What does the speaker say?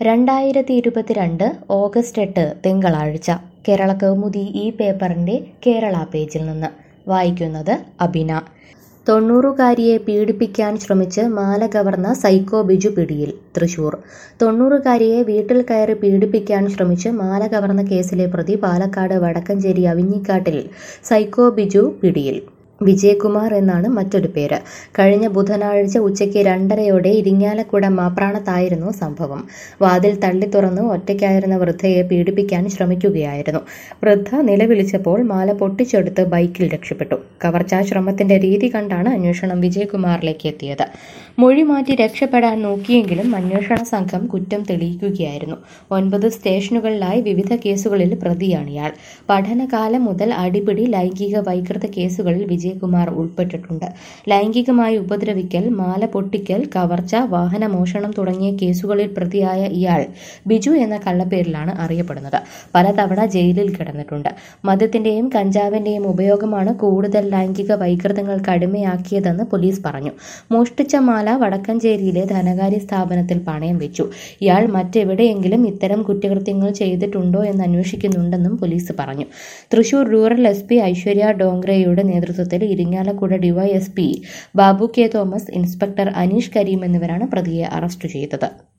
രണ്ടായിരത്തി ഇരുപത്തിരണ്ട് ഓഗസ്റ്റ് എട്ട് തിങ്കളാഴ്ച കേരള കൗമുദി ഈ പേപ്പറിൻ്റെ കേരള പേജിൽ നിന്ന് വായിക്കുന്നത് അബിന തൊണ്ണൂറുകാരിയെ പീഡിപ്പിക്കാൻ ശ്രമിച്ച് മാല കവർന്ന സൈക്കോ ബിജു പിടിയിൽ തൃശൂർ തൊണ്ണൂറുകാരിയെ വീട്ടിൽ കയറി പീഡിപ്പിക്കാൻ ശ്രമിച്ച് മാല കവർന്ന കേസിലെ പ്രതി പാലക്കാട് വടക്കഞ്ചേരി അവിഞ്ഞിക്കാട്ടിൽ സൈക്കോ ബിജു പിടിയിൽ വിജയകുമാർ എന്നാണ് മറ്റൊരു പേര് കഴിഞ്ഞ ബുധനാഴ്ച ഉച്ചയ്ക്ക് രണ്ടരയോടെ ഇരിങ്ങാലക്കുട മാപ്രാണത്തായിരുന്നു സംഭവം വാതിൽ തള്ളി തുറന്ന് ഒറ്റയ്ക്കായിരുന്ന വൃദ്ധയെ പീഡിപ്പിക്കാൻ ശ്രമിക്കുകയായിരുന്നു വൃദ്ധ നിലവിളിച്ചപ്പോൾ മാല പൊട്ടിച്ചെടുത്ത് ബൈക്കിൽ രക്ഷപ്പെട്ടു കവർച്ചാ ശ്രമത്തിന്റെ രീതി കണ്ടാണ് അന്വേഷണം വിജയകുമാറിലേക്ക് എത്തിയത് മൊഴി മാറ്റി രക്ഷപ്പെടാൻ നോക്കിയെങ്കിലും അന്വേഷണ സംഘം കുറ്റം തെളിയിക്കുകയായിരുന്നു ഒൻപത് സ്റ്റേഷനുകളിലായി വിവിധ കേസുകളിൽ പ്രതിയാണ് ഇയാൾ പഠനകാലം മുതൽ അടിപിടി ലൈംഗിക വൈകൃത കേസുകളിൽ വിജയകുമാർ ഉൾപ്പെട്ടിട്ടുണ്ട് ലൈംഗികമായി ഉപദ്രവിക്കൽ മാല പൊട്ടിക്കൽ കവർച്ച വാഹനമോഷണം തുടങ്ങിയ കേസുകളിൽ പ്രതിയായ ഇയാൾ ബിജു എന്ന കള്ളപ്പേരിലാണ് അറിയപ്പെടുന്നത് പലതവണ ജയിലിൽ കിടന്നിട്ടുണ്ട് മദ്യത്തിന്റെയും കഞ്ചാവിന്റെയും ഉപയോഗമാണ് കൂടുതൽ ലൈംഗിക വൈകൃതങ്ങൾക്ക് അടിമയാക്കിയതെന്ന് പോലീസ് പറഞ്ഞു മോഷ്ടിച്ച മാല വടക്കഞ്ചേരിയിലെ ധനകാര്യ സ്ഥാപനത്തിൽ പണയം വെച്ചു ഇയാൾ മറ്റെവിടെയെങ്കിലും ഇത്തരം കുറ്റകൃത്യങ്ങൾ ചെയ്തിട്ടുണ്ടോ എന്ന് അന്വേഷിക്കുന്നുണ്ടെന്നും പോലീസ് പറഞ്ഞു Thrissur rural S P Aishwarya ഡോങ്ഗ്രയുടെ നേതൃത്വത്തിൽ Irinjalakuda DYSP Babu K Thomas inspector Aneesh Kareem എന്നിവരാണ് പ്രതിയെ അറസ്റ്റ് ചെയ്തത്